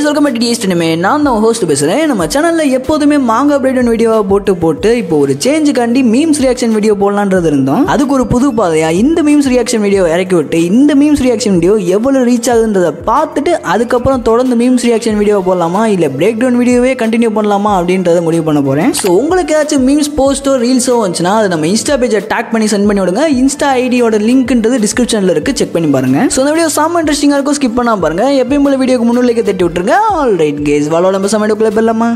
Welcome to டிஎஸ்ட் இனிமே நான் தான் ஹோஸ்ட் பேசுகிறேன் நம்ம சேனலில் எப்போதுமே மாங்க அப்டேட் வீடியோவாக போட்டு போட்டு இப்போ ஒரு சேஞ்சுக்காண்டி மீம்ஸ் ரியாக்ஷன் வீடியோ போடலான்றது இருந்தோம் அதுக்கு ஒரு புது பாதையா இந்த மீம்ஸ் ரியாக்ஷன் வீடியோ இறக்கி விட்டு இந்த மீம்ஸ் ரியாக்ஷன் வீடியோ எவ்வளோ ரீச் ஆகுதுன்றதை பார்த்துட்டு அதுக்கப்புறம் தொடர்ந்து மீம்ஸ் ரியாக்ஷன் வீடியோ போடலாமா இல்லை பிரேக் டவுன் வீடியோவே கண்டினியூ பண்ணலாமா அப்படின்றத முடிவு பண்ண போகிறேன் ஸோ உங்களுக்கு ஏதாச்சும் மீம்ஸ் போஸ்ட்டோ ரீல்ஸோ வந்துச்சுன்னா அதை நம்ம இன்ஸ்டா பேஜை டேக் பண்ணி சென்ட் பண்ணி விடுங்க இன்ஸ்டா ஐடியோட லிங்க்ன்றது டிஸ்கிரிப்ஷனில் இருக்குது செக் பண்ணி பாருங்க ஸோ இந்த வீடியோ செம்ம இன்ட்ரெஸ்டிங்காக இருக்கும் ஸ்கிப் பண்ணாம பாருங்க எப்பயும் போல வீடியோக்கு முன்னுலேயே தட்டி விட்டுருங்க ஆல் ரைட் கேஸ் வாழோட நம்ம சமையலுக்குள்ளே போயிடலாமா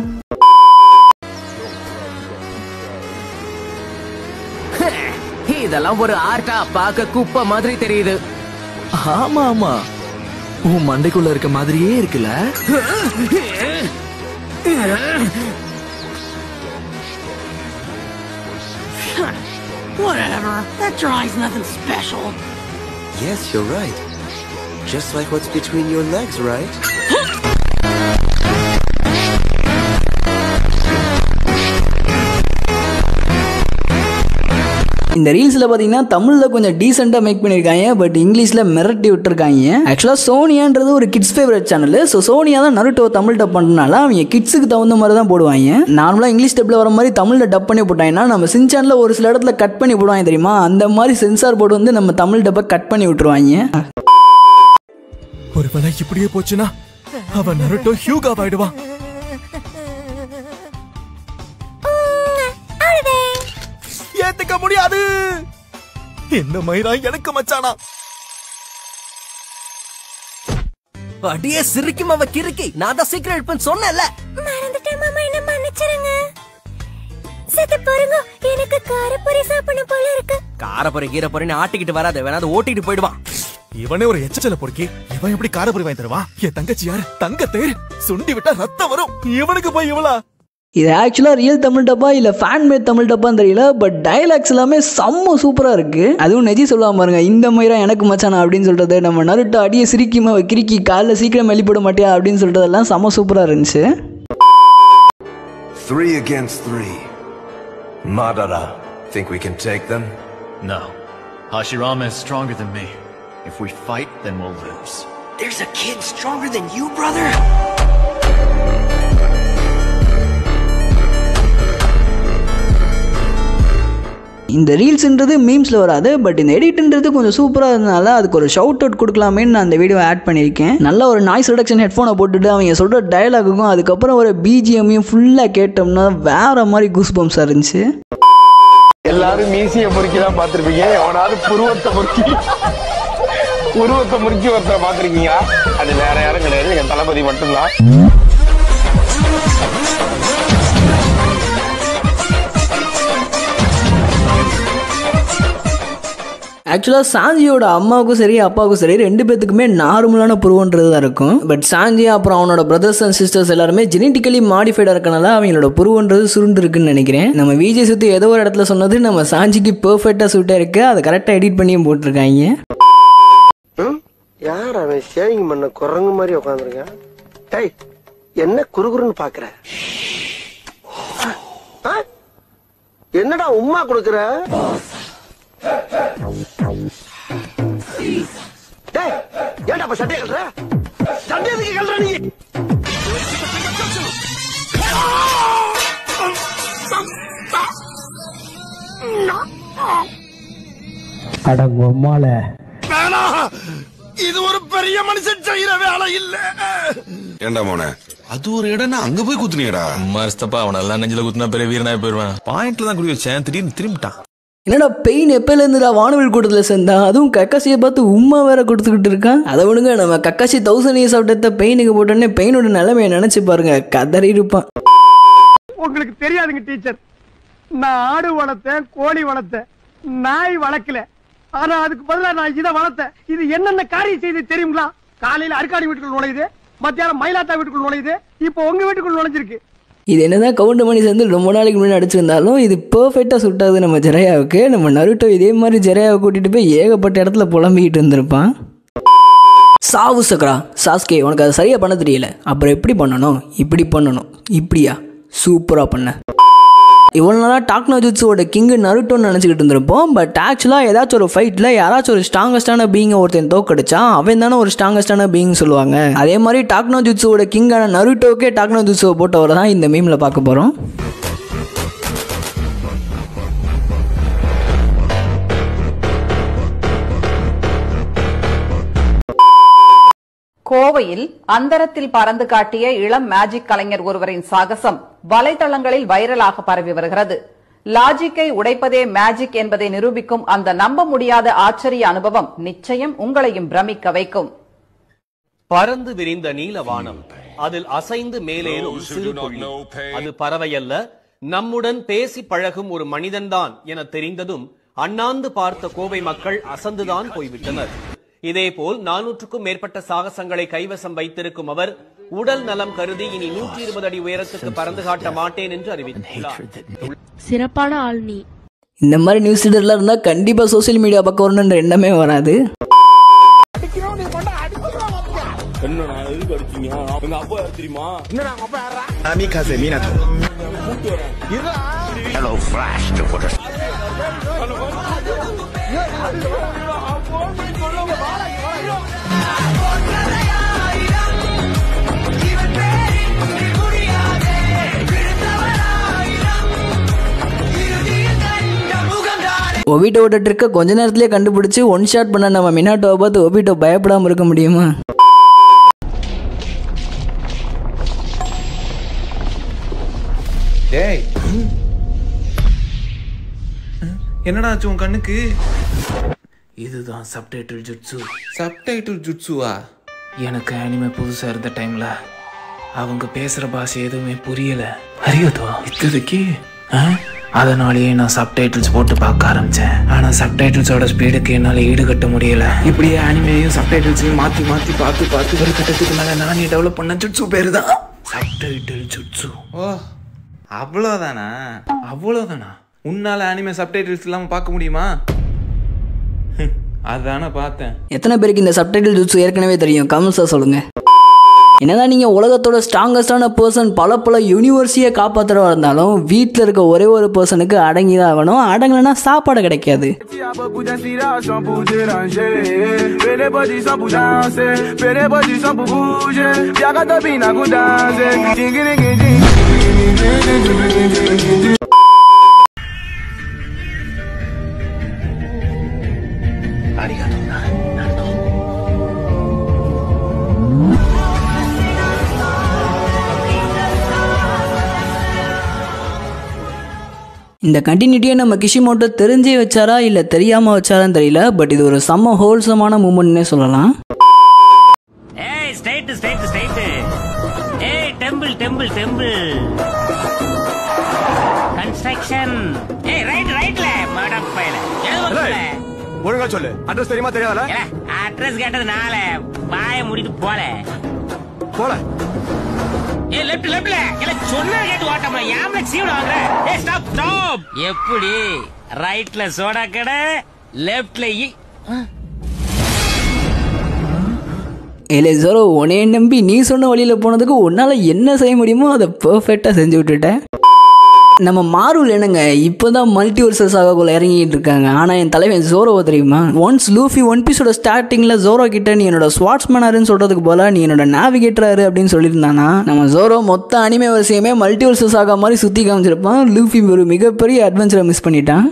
இதெல்லாம் ஒரு ஆர்ட்டா பார்க்க குப்பை மாதிரி தெரியுது ஆமா ஆமா உன் மண்டைக்குள்ள இருக்க மாதிரியே இருக்குல்ல Whatever. That drawing's nothing special. Yes, you're right. Just like what's between your legs, right? இந்த ரீல்ஸில் பார்த்தீங்கன்னா தமிழில் கொஞ்சம் டீசெண்டாக மேக் பண்ணியிருக்காங்க பட் இங்கிலீஷில் மிரட்டி விட்டுருக்காங்க ஆக்சுவலாக சோனியான்றது ஒரு kids favourite channel so Sony Yay தான் நருட்டோ தமிழ் டப் பண்ணுறதுனால அவங்க கிட்ஸுக்கு தகுந்த மாதிரி தான் போடுவாங்க நார்மலாக இங்கிலீஷ் டப்பில் வர மாதிரி தமிழில் டப் பண்ணி போட்டாங்கன்னா நம்ம சின்சானில் ஒரு சில இடத்துல கட் பண்ணி போடுவாங்க தெரியுமா அந்த மாதிரி சென்சார் போர்டு வந்து நம்ம தமிழ் டப்பை கட் பண்ணி விட்டுருவாங்க ஒருவேளை இப்படியே போச்சுன்னா அவன் நருட்டோ ஹியூகா ஆயிடுவான் ஏத்துக்க முடியாது இந்த மயிரா எனக்கு மச்சானா அடியே சிரிக்கும் அவ கிறுக்கி நான் தான் சீக்கிரம் எடுப்பேன்னு சொன்னேன்ல மறந்துட்டேன் மாமா என்ன மன்னிச்சிருங்க சத்த பாருங்க எனக்கு காரப்பொரி சாப்பிடணும் போல இருக்கு காரப்பொரி கீரப்பொரின்னு ஆட்டிக்கிட்டு வராத வேணா அதை ஓட்டிட்டு போயிடுவான் இவனே ஒரு எச்சல பொறுக்கி இவன் எப்படி காரபுரி வாங்கி தருவான் என் தங்கச்சி யாரு தங்க தேர் சுண்டி விட்டா ரத்தம் வரும் இவனுக்கு போய் இவளா இது ஆக்சுவலாக ரியல் தமிழ் டப்பா இல்லை ஃபேன் மேட் தமிழ் டப்பான்னு தெரியல பட் டயலாக்ஸ் எல்லாமே செம்ம சூப்பராக இருக்குது அதுவும் நெஜி சொல்லுவாம பாருங்க இந்த மயிரா எனக்கு மச்சானா அப்படின்னு சொல்கிறது நம்ம நருட்டோ அடியை சிரிக்குமா கிறுக்கி காலைல சீக்கிரம் வெளிப்பட மாட்டியா அப்படின்னு சொல்கிறதெல்லாம் செம்ம சூப்பராக இருந்துச்சு Three against three. Madara, think we can take them? No. Hashirama is stronger than me. If we fight, then we'll lose. There's a kid stronger than you, brother? இந்த ரீல்ஸ்ன்றது மீம்ஸில் வராது பட் இந்த எடிட்ன்றது கொஞ்சம் சூப்பராக இருந்தனால அதுக்கு ஒரு ஷவுட் அவுட் கொடுக்கலாமேன்னு நான் அந்த வீடியோ ஆட் பண்ணியிருக்கேன் நல்ல ஒரு நாய்ஸ் ரிடக்ஷன் ஹெட்ஃபோனை போட்டுட்டு அவங்க சொல்கிற டயலாகுக்கும் அதுக்கப்புறம் ஒரு பிஜிஎம்மையும் ஃபுல்லாக கேட்டோம்னா வேற மாதிரி கூஸ் பம்ஸாக இருந்துச்சு எல்லாரும் மீசிய முறுக்கி தான் பாத்திருப்பீங்க எவனாவது புருவத்தை முறுக்கி உருவத்தை முறுக்கி ஒருத்தரை பாத்திருக்கீங்களா அது வேற யாரும் கிடையாது எங்க தளபதி மட்டும்தான் ஆக்சுவலாக சாஞ்சியோட அம்மாவுக்கும் சரி அப்பாவுக்கும் சரி ரெண்டு பேத்துக்குமே நார்மலான புருவன்றது தான் இருக்கும் பட் சாஞ்சி அப்புறம் அவனோட பிரதர்ஸ் அண்ட் சிஸ்டர்ஸ் எல்லாருமே ஜெனட்டிக்கலி மாடிஃபைடாக இருக்கனால அவங்களோட புருவன்றது சுருண்டு இருக்குன்னு நினைக்கிறேன் நம்ம விஜய் சுத்தி ஏதோ ஒரு இடத்துல சொன்னது நம்ம சாஞ்சிக்கு பெர்ஃபெக்டாக சூட்டாக இருக்கு அதை கரெக்டாக எடிட் பண்ணியும் போட்டிருக்காங்க யார் அவன் சேவிங் பண்ண குரங்கு மாதிரி உட்காந்துருக்கான் டேய் என்ன குறுகுறுன்னு பாக்குற ஆ? என்னடா உம்மா கொடுக்குற டேய் ஏன்டா அப்ப சட்டையை கல்ற சட்டை எதுக்கு கல்ற நீ இது ஒரு பெரிய மனுஷன் செய்யற வேலை இல்ல ஏண்டா மோனே அது ஒரு இடம்னா அங்க போய் குத்துனியடா மஸ்தப்பா அவனெல்லாம் நெஞ்சில குத்துனா பெரிய வீரனாய் போயிருவான் பாயிண்ட்ல தான் குடி வச்சேன் திடீர்னு திரும்பிட்டான் என்னடா பெயின் எப்போலேருந்துடா வானவில் கூட்டத்தில் சேர்ந்தா அதுவும் கக்காசியை பார்த்து உம்மா வேற கொடுத்துக்கிட்டு இருக்கான் அதை விடுங்க நம்ம கக்காசி தௌசண்ட் இயர்ஸ் ஆஃப்டர் பெயினுக்கு போட்டோன்னே பெயினோட நிலைமையை நினச்சி பாருங்க கதறி இருப்பான் உங்களுக்கு தெரியாதுங்க டீச்சர் நான் ஆடு வளர்த்தேன் கோழி வளர்த்தேன் நாய் வளர்க்கல ஆனா அதுக்கு பதிலா நான் இதை வளர்த்தேன் இது என்னென்ன காரியம் செய்து தெரியுங்களா காலையில அருக்காடி வீட்டுக்குள் நுழையுது மத்தியானம் மயிலாத்தா வீட்டுக்குள் நுழையுது இப்போ உங்க வீட்டுக்குள் நுழைஞ்சிருக்கு இது என்னதான் கவுண்ட் மணி சேர்ந்து ரொம்ப நாளைக்கு முன்னாடி அடிச்சிருந்தாலும் இது பெர்ஃபெக்டாக சுட்டாது நம்ம ஜெரையாவுக்கு நம்ம நருட்டோ இதே மாதிரி ஜெரையாவை கூட்டிட்டு போய் ஏகப்பட்ட இடத்துல புலம்பிக்கிட்டு இருந்திருப்பான் சாவு சக்ரா சாஸ்கே உனக்கு அதை சரியாக பண்ண தெரியல அப்புறம் எப்படி பண்ணணும் இப்படி பண்ணணும் இப்படியா சூப்பராக பண்ண இவ்வளோ நாளாக டாக்னோ ஜுட்ஸோட கிங்கு நருட்டோன்னு நினச்சிக்கிட்டு இருந்திருப்போம் பட் ஆக்சுவலாக ஏதாச்சும் ஒரு ஃபைட்டில் யாராச்சும் ஒரு ஸ்ட்ராங்கஸ்டான பீங்கை ஒருத்தன் தோக்கடிச்சா அவன் தானே ஒரு ஸ்ட்ராங்கஸ்டான பீங் சொல்லுவாங்க அதே மாதிரி டாக்னோ ஜுட்ஸோட கிங்கான நருட்டோக்கே டாக்னோ ஜுட்ஸோ போட்டவரை தான் இந்த மீமில் பார்க்க போகிறோம் கோவையில் அந்தரத்தில் பறந்து காட்டிய இளம் மேஜிக் கலைஞர் ஒருவரின் சாகசம் வலைதளங்களில் வைரலாக பரவி வருகிறது லாஜிக்கை உடைப்பதே மேஜிக் என்பதை நிரூபிக்கும் அந்த நம்ப முடியாத ஆச்சரிய அனுபவம் நிச்சயம் உங்களையும் பிரமிக்க வைக்கும் பறந்து விரிந்த நீல வானம் அதில் அசைந்து மேலேறும் சிறு புள்ளி அது பறவையல்ல நம்முடன் பேசி பழகும் ஒரு மனிதன்தான் என தெரிந்ததும் அண்ணாந்து பார்த்த கோவை மக்கள் அசந்துதான் போய்விட்டனர் இதேபோல் நானூற்றுக்கும் மேற்பட்ட சாகசங்களை கைவசம் வைத்திருக்கும் அவர் உடல் நலம் கருதி இனி நூற்றி இருபது அடி உயரத்துக்கு பறந்து காட்ட மாட்டேன் என்று அறிவித்துள்ளார் சிறப்பான ஆள் நீ இந்த மாதிரி நியூஸ் ரீடர்லாம் இருந்தால் கண்டிப்பாக சோஷியல் மீடியா பக்கம் வரணுன்ற எண்ணமே வராது என்னடா எதுக்கு அடிச்சீங்க எங்க அப்பா யார் தெரியுமா என்னடா உங்க அப்பா யாரா அமிகாசே மீனாட்டோ ஹலோ ஃபிளாஷ் ஒபிட்டோட ட்ரிக்கை கொஞ்ச நேரத்திலே கண்டுபிடிச்சு ஒன் ஷாட் பண்ண நம்ம மினாட்டோவை பார்த்து ஒபிட்டோ பயப்படாமல் இருக்க முடியுமா டேய் என்னடா ஆச்சு உன் கண்ணுக்கு இதுதான் சப்டைட்டில் ஜுட்சு சப்டைட்டில் ஜுட்சுவா எனக்கு அனிமே புதுசா இருந்த டைம்ல அவங்க பேசுற பாஷை எதுவுமே புரியல அறியாதோ இப்போதைக்கு அதனாலேயே நான் சப்டைட்டில்ஸ் போட்டு பார்க்க ஆரம்பிச்சேன் ஆனா சப்டைட்டில்ஸோட ஸ்பீடுக்கு என்னால ஈடுகட்ட முடியல இப்படியே அனிமேயும் சப்டைட்டில்ஸையும் மாத்தி மாத்தி பார்த்து பார்த்து ஒரு கட்டத்துக்கு மேல நானே டெவலப் பண்ண ஜுட்சு பேரு தான் சப்டைட்டில் ஜுட்சு ஓ அவ்வளோதானா அவ்வளோதானா உன்னால அனிமே சப்டைட்டில்ஸ் இல்லாம பார்க்க முடியுமா ஹம், அதானே பார்த்தேன் எத்தனை பேருக்கு இந்த சப்டைட்டில் ஜூஸ் ஏற்கனவே தெரியும் கமெண்ட்ஸாக சொல்லுங்கள் என்னதான் நீங்கள் உலகத்தோட ஸ்ட்ராங்கஸ்டான பர்சன் பல பல யூனிவர்சிட்டியை காப்பாற்றுறவா இருந்தாலும் வீட்டில் இருக்க ஒரே ஒரு பர்சனுக்கு அடங்கி தான் ஆகணும் அடங்கலைன்னா சாப்பாடு கிடைக்காது beaucoup d'inspiration pour déranger. Fais les bodies sans pour danser. Fais les bodies sans pour bouger. Y'a qu'à taper, n'a qu'à danser. Ding, ding, ding, ding. இந்த கண்டினியூட்டியை நம்ம கிஷிமோட்டோ தெரிஞ்சே வச்சாரா இல்லை தெரியாமல் வச்சாரான்னு தெரியல பட் இது ஒரு செம்ம ஹோல்சமான மூமெண்ட்னே சொல்லலாம் ஏய் ஸ்ட்ரைட் ஸ்ட்ரைட் ஸ்ட்ரைட் ஏய் டெம்பிள் டெம்பிள் டெம்பிள் கன்ஸ்ட்ரக்ஷன் ஏய் ரைட் ரைட்ல மேடம் பையல ஒழுங்கா சொல்லு அட்ரஸ் தெரியுமா தெரியாதல அட்ரஸ் கேட்டது நாள பாய முடிட்டு போல போல ஏய் லெஃப்ட் லெஃப்ட்ல இல்ல சொன்னா கேட்டு ஓட்டமா யாமல சீவன வாங்குற ஏய் ஸ்டாப் ஸ்டாப் எப்படி ரைட்ல சோடா கடை லெஃப்ட்ல இல்லை ஜோரோ உன்னைய நம்பி நீ சொன்ன வழியில் போனதுக்கு உன்னால் என்ன செய்ய முடியுமோ அதை பர்ஃபெக்டாக செஞ்சு விட்டுட்டேன் நம்ம மாருல் என்னங்க இப்போதான் மல்டிவர்சஸ் ஆகக்குள்ள இறங்கிட்டு இருக்காங்க ஆனால் என் தலைவன் ஜோரோவை தெரியுமா ஒன்ஸ் லூஃபி ஒன் பீஸோட ஸ்டார்டிங்கில் ஜோரோ கிட்ட நீ என்னோட ஸ்வாட்ஸ்மேனருன்னு சொல்கிறதுக்கு போல நீ என்னோட நேவிகேட்டராரு அப்படின்னு சொல்லியிருந்தானா நம்ம ஜோரோ மொத்த அனிமே வரிசையுமே மல்டிவர்சஸ் ஆக மாதிரி சுற்றி காமிச்சிருப்பான் லூஃபி ஒரு மிகப்பெரிய அட்வென்ச்சரை மிஸ் பண்ணிட்டான்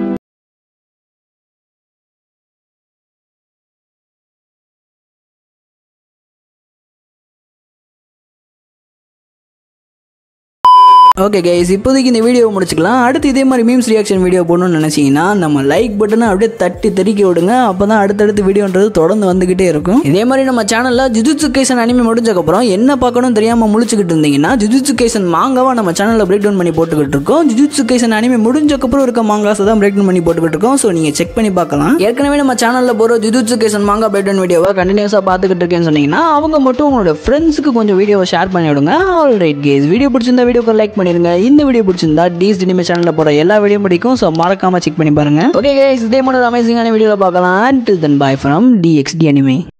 ஓகே கைஸ் இப்போதைக்கு இந்த வீடியோ முடிச்சுக்கலாம் அடுத்து இதே மாதிரி மீம்ஸ் ரியாக்ஷன் வீடியோ போடணும்னு நினச்சிங்கன்னா நம்ம லைக் பட்டனை அப்படியே தட்டி தெறிக்க விடுங்க அப்போ தான் அடுத்தடுத்து வீடியோன்றது தொடர்ந்து வந்துக்கிட்டே இருக்கும் இதே மாதிரி நம்ம சேனலில் ஜுஜுட்சு கேசன் அனிமே முடிஞ்சக்கப்புறம் என்ன பார்க்கணும் தெரியாமல் முழிச்சுக்கிட்டு இருந்தீங்கன்னா ஜுஜுட்சு கேசன் மாங்காவை நம்ம சேனலில் பிரேக் டவுன் பண்ணி போட்டுக்கிட்டு இருக்கோம் ஜுஜுட்சு கேசன் அனிமே முடிஞ்சக்கப்புறம் இருக்க மாங்காஸை தான் பிரேக் டவுன் பண்ணி போட்டுக்கிட்டு இருக்கோம் ஸோ நீங்கள் செக் பண்ணி பார்க்கலாம் ஏற்கனவே நம்ம சேனலில் போகிற ஜுஜுட்சு கேசன் மாங்கா பிரேக் டவுன் வீடியோவை கண்டினியூஸாக பார்த்துக்கிட்டு இருக்கேன்னு சொன்னீங்கன்னா அவங்க மட்டும் உங்களோட ஃப்ரெண்ட்ஸுக்கு கொஞ்சம் வீடியோவை ஷேர் பண்ணி விடுங்க ஆல் ரைட் கேஸ் வீடியோ பிடிச்சிருந்தா வீடியோக்கு லைக் பண்ணிருங்க இந்த வீடியோ பிடிச்சிருந்தா டீஸ் டினிமே சேனலில் போகிற எல்லா வீடியோ பிடிக்கும் ஸோ மறக்காம செக் பண்ணி பாருங்க ஓகே கைஸ் இதே மாதிரி அமேசிங்கான வீடியோவில் பார்க்கலாம் until then bye from DXD anime